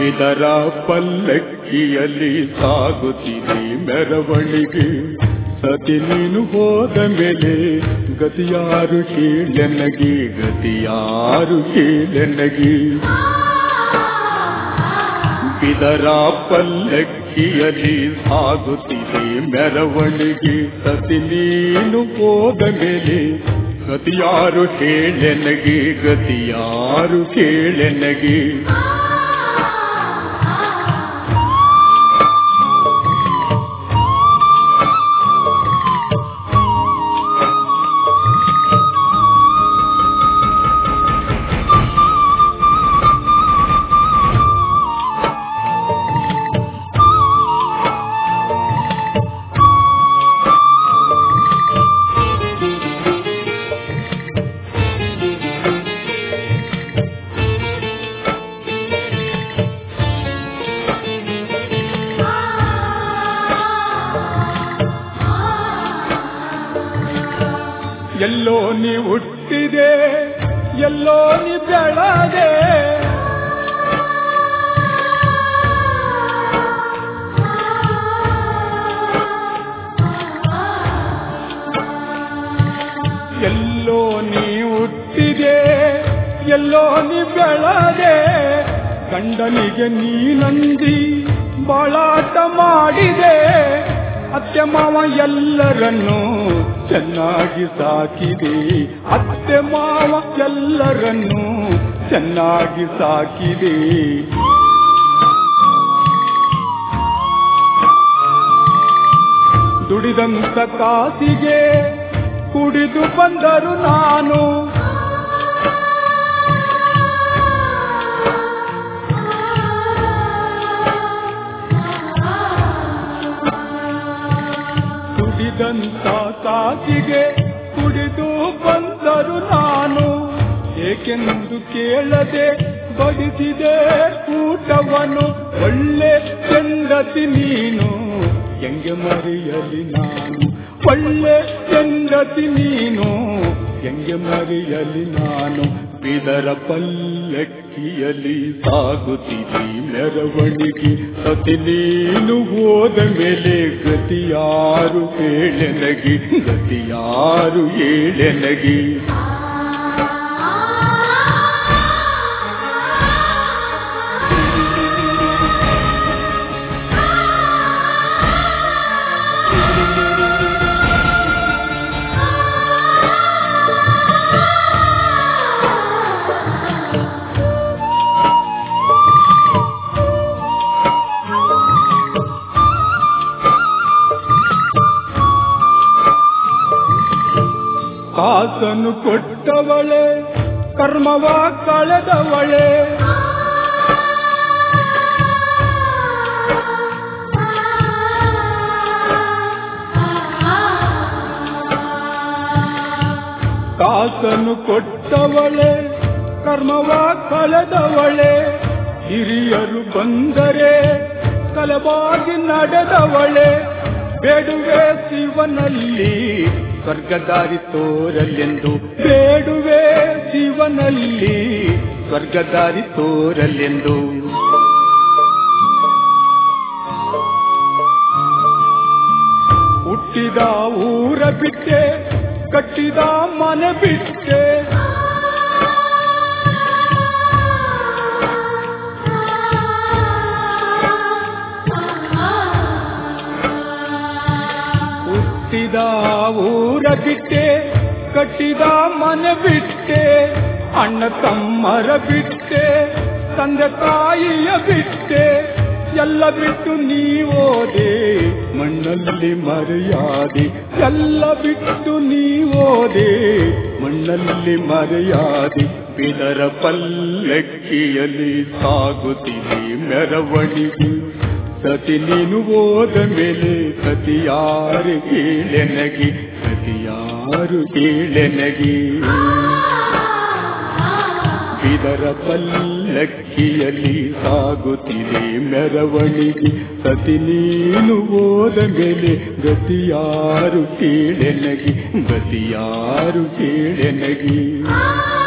ಇದರ ಪಲ್ಲಕ್ಕಿಯಲ್ಲಿ ಸಾಗುತ್ತಿದೆ ಮೆರವಣಿಗೆ ಸತಿ ನೀನು ಹೋದ ಮೇಲೆ ಗತಿಯಾರು ಕೇಳೆನಗೆ ಗತಿಯಾರು ಕೇಳೆನಗೆ ಬಿದರ ಪಲ್ಲಕ್ಕಿಯಲ್ಲಿ ಸಾಗುತ್ತಿದೆ ಮೆರವಣಿಗೆ ಸತಿ ನೀನು ಹೋದ ಮೇಲೆ ಗತಿಯಾರು ಕೇಳೆನಗೆ ಗತಿಯಾರು ಕೇಳೆನಗೆ ಎಲ್ಲೋ ನೀ ಹುಟ್ಟಿದೆ ಎಲ್ಲೋ ನೀ ಬೆಳದೆ ಎಲ್ಲೋ ನೀ ಹುಟ್ಟಿದೆ ಎಲ್ಲೋ ನೀ ಬೆಳದೆ ಗಂಡನಿಗೆ ನೀನಂದಿ ಬಾಳಾಟ ಮಾಡಿದೆ ಅತ್ತೆ ಮಾವ ಎಲ್ಲರನ್ನು ಚೆನ್ನಾಗಿ ಸಾಕಿದೆ ಅತ್ತೆ ಮಾವ ಎಲ್ಲರನ್ನು ಚೆನ್ನಾಗಿ ಸಾಕಿದೆ ದುಡಿದಂತ ಕಾಸಿಗೆ ಕುಡಿದು ಬಂದರು ನಾನು ದುಡಿದಂತ ಕಾಸಿಗೆ ಕುಡಿದು ಬಂದರು ನಾನು ಏಕೆಂದು ಕೇಳದೆ ಬಡಿಸಿದೆ ಊಟವನು ಒಳ್ಳೆ ಚಂದತಿ ನೀನು ಹೆಂಗೆ ಮರೆಯಲಿ ನಾನು ಒಳ್ಳೆ ಚಂದತಿ ನೀನು ಹೆಂಗೆ ಮರೆಯಲಿ ನಾನು ಬಿದರ ಪಲ್ಲಕ್ಕಿಯಲ್ಲಿ ಸಾಗುತ್ತಿದೆ ಮೆರವಣಿಗೆ ಸತಿ ನೀನು ಹೋದ ಮೇಲೆ ಗತಿಯಾರು ಏಳೆನಗೆ ಗತಿಯಾರು ಏಳೆನಗೆ ಕಾಸನ್ನು ಕೊಟ್ಟವಳೆ ಕರ್ಮವ ಕಳೆದವಳೆ ಕಾಸನ್ನು ಕೊಟ್ಟವಳೆ ಕರ್ಮವ ಕಳೆದವಳೆ ಹಿರಿಯರು ಬಂದರೆ ಕಲವಾಗಿ ನಡೆದವಳೆ ಬೇಡುವೆ ಶಿವನಲ್ಲಿ ಸ್ವರ್ಗದಾರಿ ತೋರಲೆಂದು ಬೇಡುವೆ ಶಿವನಲ್ಲಿ ಸ್ವರ್ಗದಾರಿ ತೋರಲೆಂದು ಹುಟ್ಟಿದ ಊರ ಬಿಟ್ಟೆ ಕಟ್ಟಿದ ಮನೆ ಬಿಟ್ಟೆ ಹುಟ್ಟಿದ ಊರ ಬಿಟ್ಟೆ ಕಟ್ಟಿದ ಮನೆ ಬಿಟ್ಟೆ ಅಣ್ಣ ತಮ್ಮರ ಬಿಟ್ಟೆ ತಂದೆ ತಾಯಿಯ ಬಿಟ್ಟೆ ಎಲ್ಲ ಬಿಟ್ಟು ನೀವೋದೆ ಮಣ್ಣಲ್ಲಿ ಮರೆಯಾದೆ ಎಲ್ಲ ಬಿಟ್ಟು ನೀವೋದೆ ಮಣ್ಣಲ್ಲಿ ಮರೆಯಾದೆ ಬಿದರ ಪಲ್ಲಕ್ಕಿಯಲ್ಲಿ ಸಾಗುತ್ತಿದೆ ಮೆರವಣಿಗೆ ಸತಿ ನೀನು ಹೋದ ಮೇಲೆ ಸತಿಯಾರು ಕೇಳೆನಗಿ ಸತಿಯಾರು ಕೇಳೆನಗಿ ಬಿದರ ಪಲ್ಲಕ್ಕಿಯಲ್ಲಿ ಸಾಗುತ್ತಿದೆ ಮೆರವಣಿಗೆ ಸತಿ ನೀನು ಹೋದ ಮೇಲೆ ಗತಿಯಾರು ಕೇಳೆನಗಿ ಗತಿಯಾರು ಕೇಳೆನಗಿ ಆ